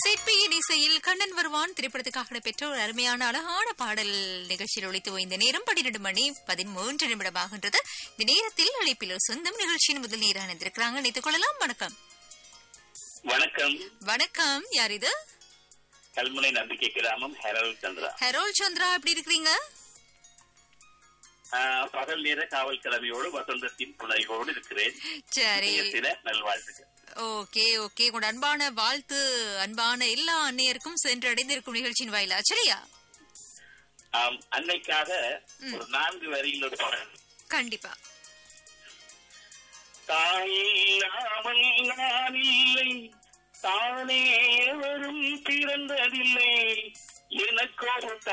சிற்பியின் இசையில் கண்ணன் வருவான் திரைப்படத்துக்காக பெற்ற ஒரு அருமையான அழகான பாடல் நிகழ்ச்சியில் ஒழித்து இந்த நேரம் பன்னிரண்டு மணி பதிமூன்று நிமிடமாகின்றது இந்த நேரத்தில் அழைப்பில் ஒரு சொந்தம் நிகழ்ச்சியின் முதல் நேரம் இணைந்திருக்கிறாங்க நினைத்துக் கொள்ளலாம் வணக்கம் வணக்கம் வணக்கம் யார் இது கல்முனை நம்பிக்கை கிராமம் ஹெரல் சந்திரா ஹெரோல் சந்திரா எப்படி இருக்கிறீங்க ஆஹ், பகல் நேர காவல் கடமையோடு வசந்தத்தின் துணையோடு இருக்கிறேன் சரி சில நல்வாழ்த்துக்கள் ஓகே ஓகே உங்களோட அன்பான வாழ்த்து அன்பான எல்லா அன்னையருக்கும் சென்றடைந்திருக்கும் நிகழ்ச்சியின் வாயிலா சரியா ஆம், அன்னைக்காக ஒரு நான்கு வரியில் ஒரு பாடல் கண்டிப்பா தாயில்லாமல் நான் இல்லை தானே எவரும் பிறந்ததில்லை எனக்கு ஒரு